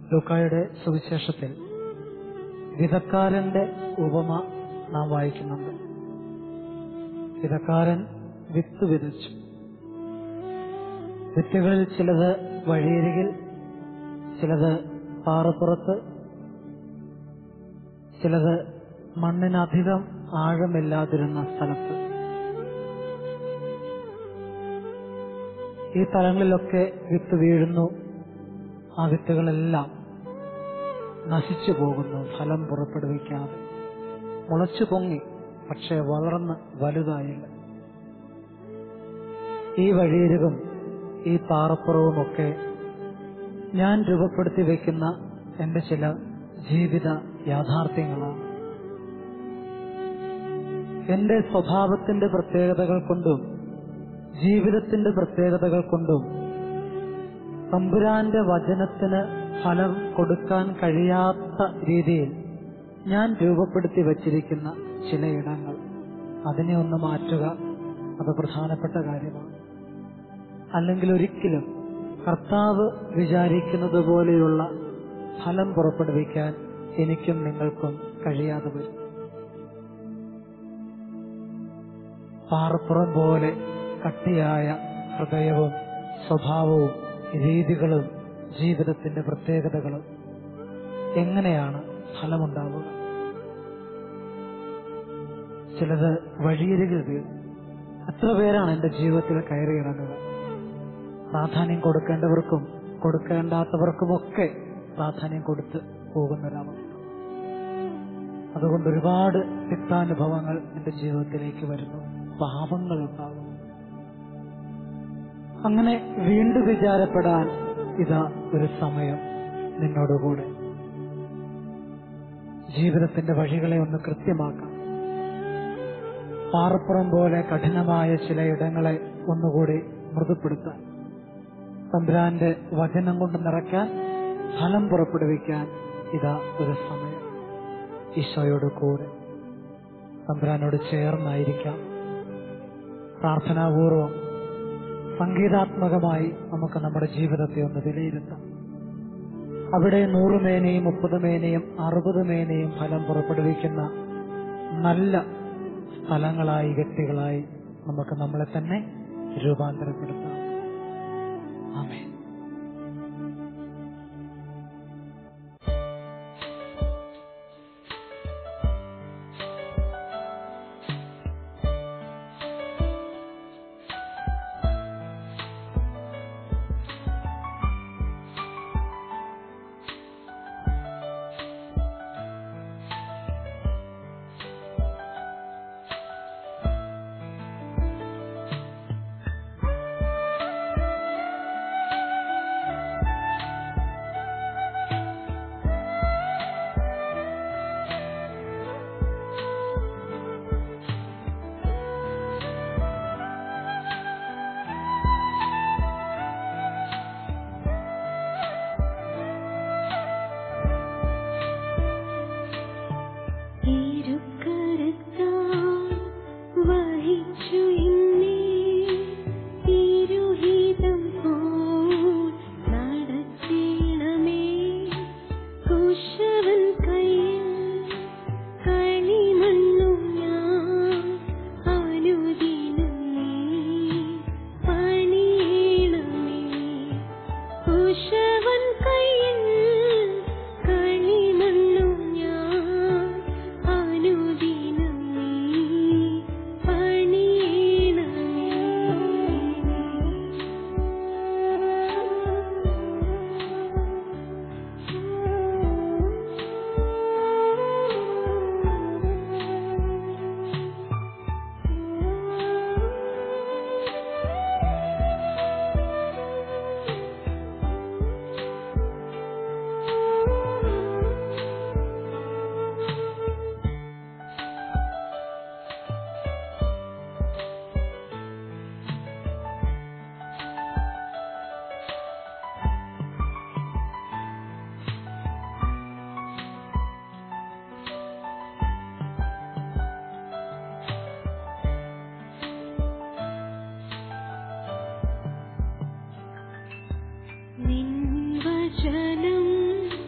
ലൂക്കായുടെ സുവിശേഷത്തിൽ വിധക്കാരന്റെ ഉപമ നാം വായിക്കുന്നുണ്ട് വിധക്കാരൻ വിത്ത് വിതച്ചു വിത്തുകളിൽ ചിലത് വഴിയരികിൽ ചിലത് പാറപ്പുറത്ത് ചിലത് മണ്ണിനധികം ആഴമില്ലാതിരുന്ന സ്ഥലത്ത് ഈ സ്ഥലങ്ങളിലൊക്കെ വിത്ത് വീഴുന്നു ആ വിത്തുകളെല്ലാം നശിച്ചു പോകുന്നു ഫലം പുറപ്പെടുവിക്കാതെ മുളച്ചു പൊങ്ങി പക്ഷെ വളർന്ന് വലുതായില്ല ഈ വഴിയരികും ഈ പാറപ്പുറവുമൊക്കെ ഞാൻ രൂപപ്പെടുത്തി വയ്ക്കുന്ന എന്റെ ചില ജീവിത യാഥാർത്ഥ്യങ്ങളാണ് എന്റെ സ്വഭാവത്തിന്റെ പ്രത്യേകതകൾ കൊണ്ടും ജീവിതത്തിന്റെ പ്രത്യേകതകൾ കൊണ്ടും തമ്പുരാന്റെ വചനത്തിന് ഫലം കൊടുക്കാൻ കഴിയാത്ത രീതിയിൽ ഞാൻ രൂപപ്പെടുത്തി വച്ചിരിക്കുന്ന ചിലയിടങ്ങൾ അതിനെ ഒന്ന് മാറ്റുക അത് പ്രധാനപ്പെട്ട കാര്യമാണ് അല്ലെങ്കിൽ ഒരിക്കലും കർത്താവ് വിചാരിക്കുന്നത് പോലെയുള്ള ഫലം പുറപ്പെടുവിക്കാൻ എനിക്കും നിങ്ങൾക്കും കഴിയാതെ വരും പാറപ്പുറം പോലെ കട്ടിയായ ഹൃദയവും സ്വഭാവവും രീതികളും ജീവിതത്തിന്റെ പ്രത്യേകതകളും എങ്ങനെയാണ് ഫലമുണ്ടാവുക ചിലത് വഴിയരികിൽ വീഴും എത്ര പേരാണ് എന്റെ ജീവിതത്തിൽ കയറിയിറങ്ങുക പ്രാധാന്യം കൊടുക്കേണ്ടവർക്കും കൊടുക്കേണ്ടാത്തവർക്കുമൊക്കെ പ്രാധാന്യം കൊടുത്ത് പോകുന്നൊരവസ്ഥ അതുകൊണ്ട് ഒരുപാട് തിക്താനുഭവങ്ങൾ എന്റെ ജീവിതത്തിലേക്ക് വരുന്നു പാപങ്ങൾ ഉണ്ടാകും അങ്ങനെ വീണ്ടും വിചാരപ്പെടാൻ ഇതാ ഒരു സമയം നിന്നോടുകൂടെ ജീവിതത്തിന്റെ വഴികളെ ഒന്ന് കൃത്യമാക്കാം പാറപ്പുറം പോലെ കഠിനമായ ചിലയിടങ്ങളെ ഒന്നുകൂടി മൃദുപ്പെടുത്താൻ തമ്പുരാന്റെ വചനം കൊണ്ട് നിറയ്ക്കാൻ ഫലം പുറപ്പെടുവിക്കാൻ ഇതാ ഒരു സമയം ഈശോയോട് കൂടെ തമ്പുരാനോട് ചേർന്നായിരിക്കാം പ്രാർത്ഥനാപൂർവം സംഗീതാത്മകമായി നമുക്ക് നമ്മുടെ ജീവിതത്തെ ഒന്ന് വിലയിരുത്താം അവിടെ നൂറ് മേനയും മുപ്പത് മേനയും അറുപത് മേനയും ഫലം പുറപ്പെടുവിക്കുന്ന നല്ല സ്ഥലങ്ങളായി വ്യക്തികളായി നമുക്ക് നമ്മളെ തന്നെ രൂപാന്തരപ്പെടുത്താം ആമേൻ ഇരുകരത്താൽ വഹിച്ചു എന്നെ തിരുഹിതം പോൽ നടത്തിയിടമേ കുശവൻ കയ്യിൽ കളിമണ്ണും ഞാൻ അനുദിനം നീ പണിയണമേ കുശവൻ കയ്യിൽ കളിമണ്ണും ഞാൻ അനുദിനം നീ നിൻ വചനം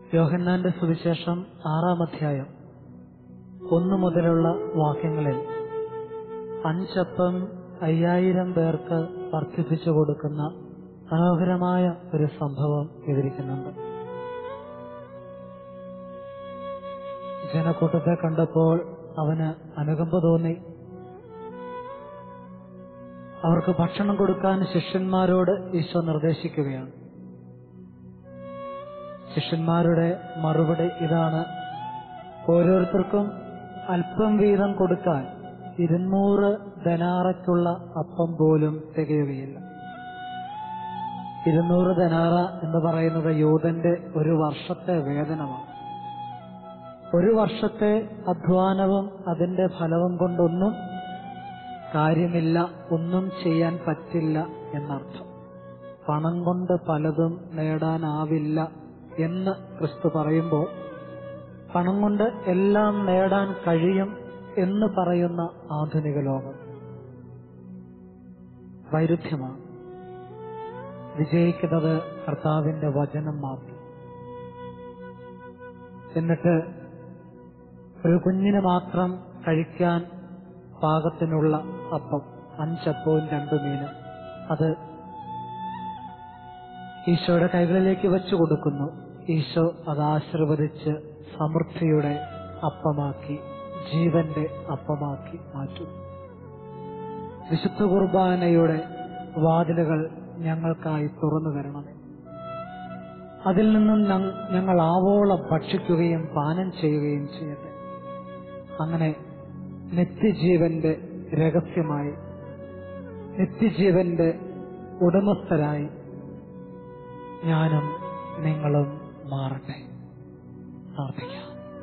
യോഹന്നാന്റെ സുവിശേഷം ആറാം അധ്യായം ഒന്നു മുതലുള്ള വാക്യങ്ങളിൽ അഞ്ചപ്പം അയ്യായിരം പേർക്ക് വർദ്ധിപ്പിച്ചു കൊടുക്കുന്ന മനോഹരമായ ഒരു സംഭവം വിവരിക്കുന്നുണ്ട് ജനക്കൂട്ടത്തെ കണ്ടപ്പോൾ അവന് അനുകമ്പ തോന്നി അവർക്ക് ഭക്ഷണം കൊടുക്കാൻ ശിഷ്യന്മാരോട് ഈശോ നിർദ്ദേശിക്കുകയാണ് ശിഷ്യന്മാരുടെ മറുപടി ഇതാണ് ഓരോരുത്തർക്കും അല്പം വീതം കൊടുക്കാൻ ഇരുന്നൂറ് ധനാറയ്ക്കുള്ള അപ്പം പോലും തികയുകയില്ല ഇരുന്നൂറ് ധനാറ എന്ന് പറയുന്നത് യൂതന്റെ ഒരു വർഷത്തെ വേതനമാണ് ഒരു വർഷത്തെ അധ്വാനവും അതിന്റെ ഫലവും കൊണ്ടൊന്നും കാര്യമില്ല ഒന്നും ചെയ്യാൻ പറ്റില്ല എന്നർത്ഥം പണം കൊണ്ട് പലതും നേടാനാവില്ല എന്ന് ക്രിസ്തു പറയുമ്പോൾ പണം കൊണ്ട് എല്ലാം നേടാൻ കഴിയും എന്ന് പറയുന്ന ആധുനിക ലോകം വൈരുദ്ധ്യമാണ് വിജയിക്കുന്നത് കർത്താവിന്റെ വചനം മാത്രം എന്നിട്ട് ഒരു കുഞ്ഞിന് മാത്രം കഴിക്കാൻ പാകത്തിനുള്ള അപ്പം അഞ്ചപ്പവും രണ്ടു മീനും അത് ഈശോയുടെ കൈകളിലേക്ക് വെച്ചു കൊടുക്കുന്നു ഈശോ അത് ആശീർവദിച്ച് സമൃദ്ധിയുടെ അപ്പമാക്കി ജീവന്റെ അപ്പമാക്കി മാറ്റും വിശുദ്ധ കുർബാനയുടെ വാതിലുകൾ ഞങ്ങൾക്കായി തുറന്നു തരണമേ അതിൽ നിന്നും ഞ- ഞങ്ങൾ ആവോളം ഭക്ഷിക്കുകയും പാനം ചെയ്യുകയും ചെയ്യട്ടെ അങ്ങനെ നിത്യജീവന്റെ രഹസ്യമായി നിത്യജീവന്റെ ഉടമസ്ഥരായി ഞാനും നിങ്ങളും മാറട്ടെ പ്രാർത്ഥിക്കാം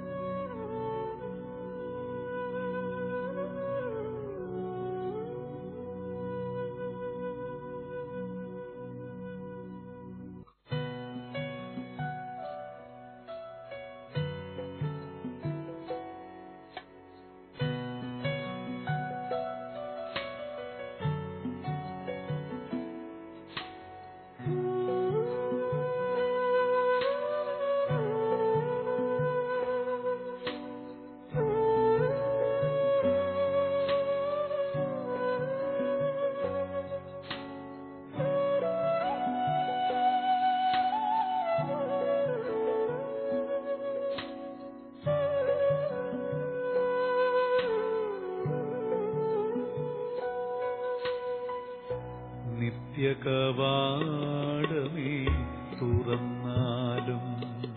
നിത്യകവാടമേ തുറന്നാലും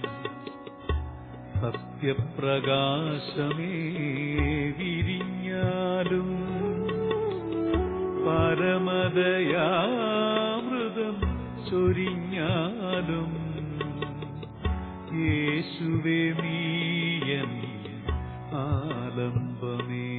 സത്യപ്രകാശമേ വിരിഞ്ഞാലും പരമദയാമൃതം ചൊരിഞ്ഞാലും യേശുവേ നീയൻ ആലംബമേ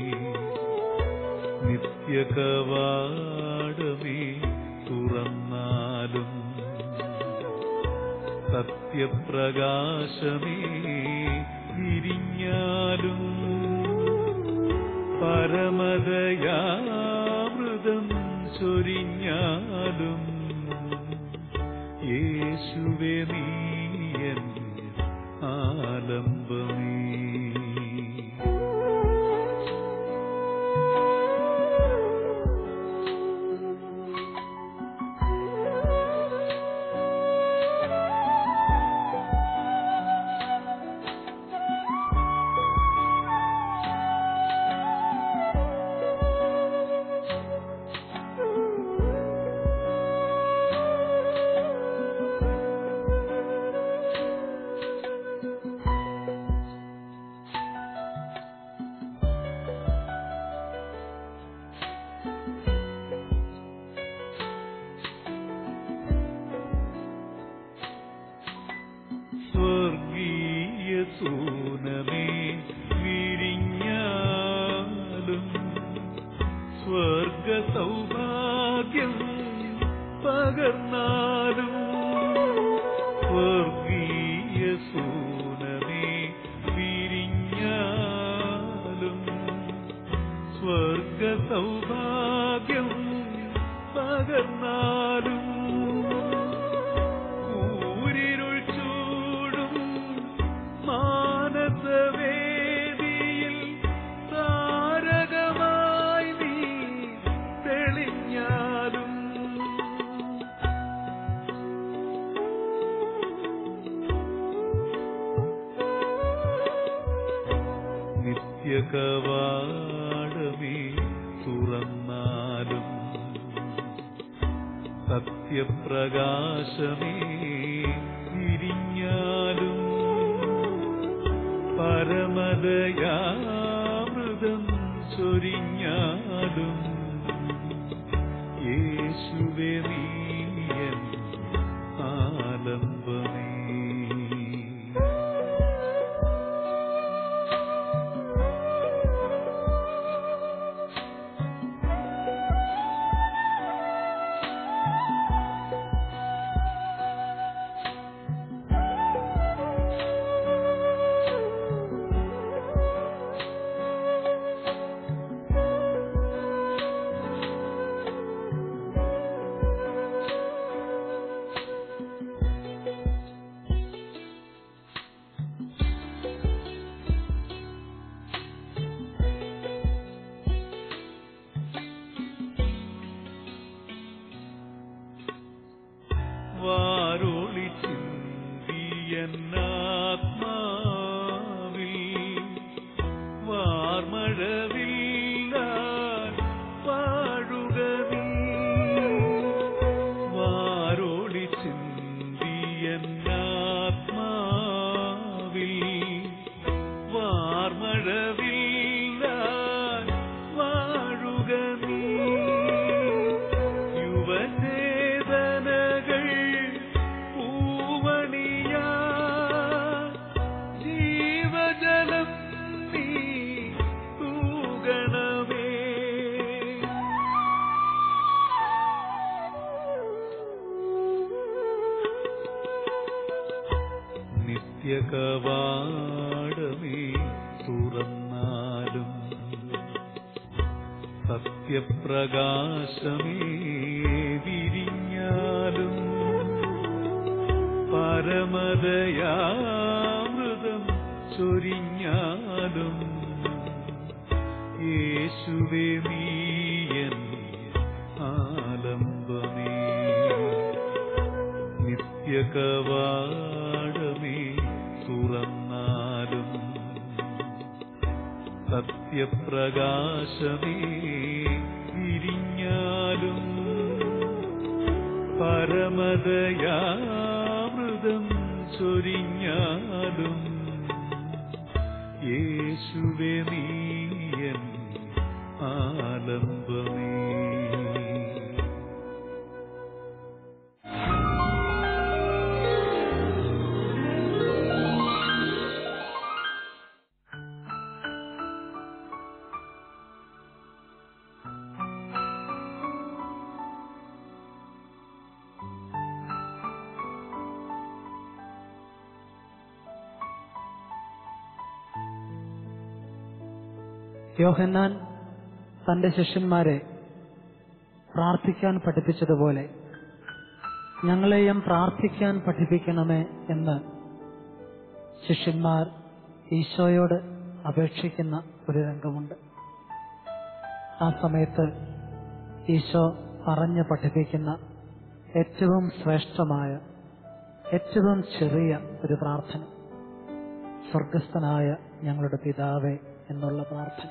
നിത്യകവാടമേ തുറന്നാലും സത്യപ്രകാശമേ വിരിഞ്ഞാലും പരമദയാമൃതം ചൊരിഞ്ഞാലും യേശുവേ നീയൻ ആലംബമേ സ്വർഗീയ സൂനമേ വിരിഞ്ഞാലും സ്വർഗ സൗഭാഗ്യം പകർന്നാലും സ്വർഗീയ സൂനമേ വിരിഞ്ഞാലും സ്വർഗ സൗഭാഗ്യം പകർന്നാലും ഊരിരുൾ ചൂടും നിത്യകവാടമേ തുറന്നാലും സത്യപ്രകാശമേ വിരിഞ്ഞാലും പരമദയാമൃതം ചൊരിഞ്ഞാലും യേശുവേ നീയൻ ആലംബമേ വാരോളി ചിന്തിയന്നാത്മാവിൽ വാർമഴവില്ലാൻ വാഴുക നീ വാരോളി ചിന്തിയന്നാത്മാവിൽ വാർമഴവില്ലാൻ വാഴുക നീ യുവചേതനകൾ പൂവണിയാ ജീവജലം നീ തൂകണമേ നിത്യകവാടമേ തുറന്നാലും സത്യപ്രകാശമേ വിരിഞ്ഞാലും പരമദയാമൃതം ചൊരിഞ്ഞാലും യേശുവേ നീയൻ ആലംബമേ നിത്യകവാടമേ തുറന്നാലും സത്യപ്രകാശമേ വിരിഞ്ഞാലും പരമദയാമൃതം ചൊരിഞ്ഞാലും യേശുവേ നീയൻ ആലംബമേ യോഹന്നാൻ തന്റെ ശിഷ്യന്മാരെ പ്രാർത്ഥിക്കാൻ പഠിപ്പിച്ചതുപോലെ ഞങ്ങളെയും പ്രാർത്ഥിക്കാൻ പഠിപ്പിക്കണമേ എന്ന് ശിഷ്യന്മാർ ഈശോയോട് അപേക്ഷിക്കുന്ന ഒരു രംഗമുണ്ട് ആ സമയത്ത് ഈശോ പറഞ്ഞ് പഠിപ്പിക്കുന്ന ഏറ്റവും ശ്രേഷ്ഠമായ ഏറ്റവും ചെറിയ ഒരു പ്രാർത്ഥന സ്വർഗസ്ഥനായ ഞങ്ങളുടെ പിതാവേ എന്നുള്ള പ്രാർത്ഥന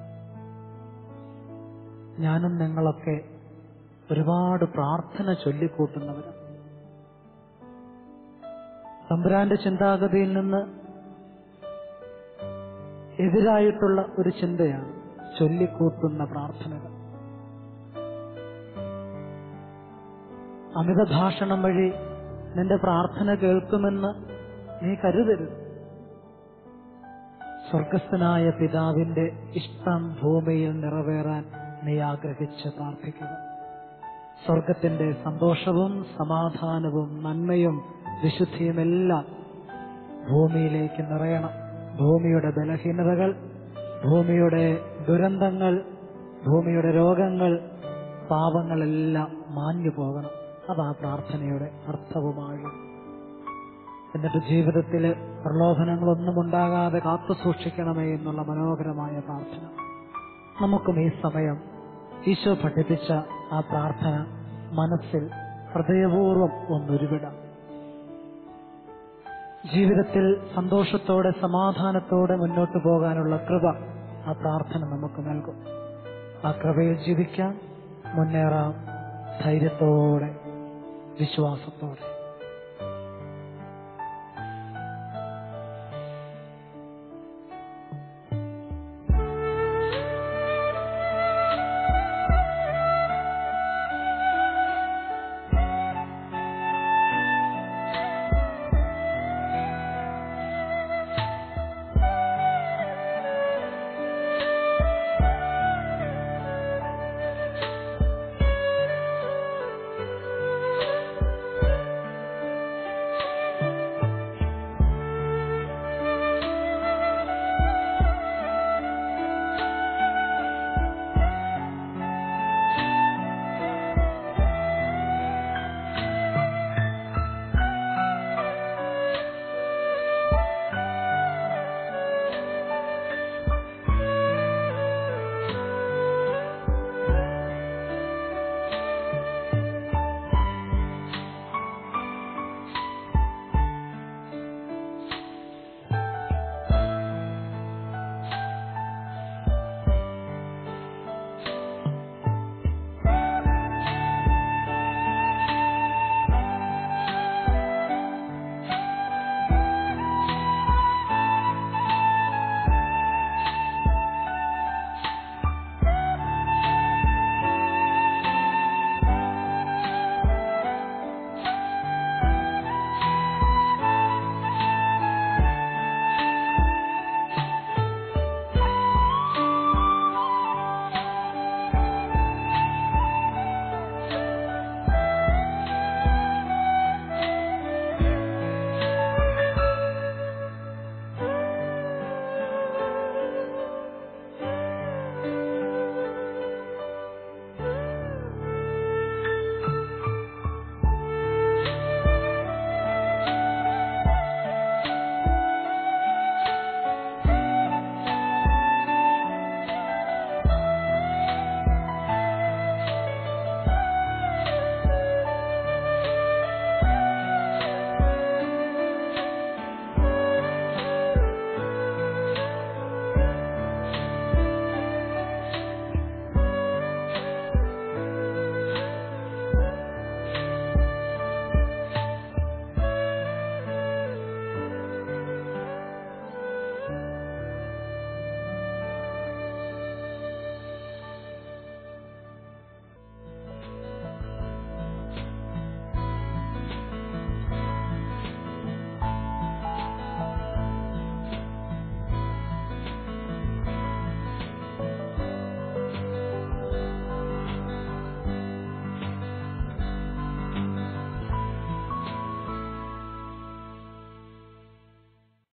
ഞാനും നിങ്ങളൊക്കെ ഒരുപാട് പ്രാർത്ഥന ചൊല്ലിക്കൂട്ടുന്നവരാണ് തമ്പുരാന്റെ ചിന്താഗതിയിൽ നിന്ന് എതിരായിട്ടുള്ള ഒരു ചിന്തയാണ് ചൊല്ലിക്കൂട്ടുന്ന പ്രാർത്ഥനകൾ അമിതഭാഷണം വഴി നിന്റെ പ്രാർത്ഥന കേൾക്കുമെന്ന് നീ കരുതരുത് സ്വർഗസ്ഥനായ പിതാവിന്റെ ഇഷ്ടം ഭൂമിയിൽ നിറവേറാൻ നീ ആഗ്രഹിച്ച് പ്രാർത്ഥിക്കുക സ്വർഗത്തിന്റെ സന്തോഷവും സമാധാനവും നന്മയും വിശുദ്ധിയുമെല്ലാം ഭൂമിയിലേക്ക് നിറയണം ഭൂമിയുടെ ബലഹീനതകൾ ഭൂമിയുടെ ദുരന്തങ്ങൾ ഭൂമിയുടെ രോഗങ്ങൾ പാപങ്ങളെല്ലാം മാഞ്ഞു പോകണം അതാ പ്രാർത്ഥനയുടെ അർത്ഥവുമാണ് എന്നിട്ട് ജീവിതത്തിൽ പ്രലോഭനങ്ങളൊന്നും ഉണ്ടാകാതെ കാത്തു സൂക്ഷിക്കണമേ എന്നുള്ള മനോഹരമായ പ്രാർത്ഥന നമുക്കും ഈ സമയം ഈശോ പഠിപ്പിച്ച ആ പ്രാർത്ഥന മനസ്സിൽ ഹൃദയപൂർവ്വം ഒന്നുരുവിടാം ജീവിതത്തിൽ സന്തോഷത്തോടെ സമാധാനത്തോടെ മുന്നോട്ട് പോകാനുള്ള കൃപ ആ പ്രാർത്ഥന നമുക്ക് നൽകും ആ കൃപയിൽ ജീവിക്കാൻ മുന്നേറാം ധൈര്യത്തോടെ വിശ്വാസത്തോടെ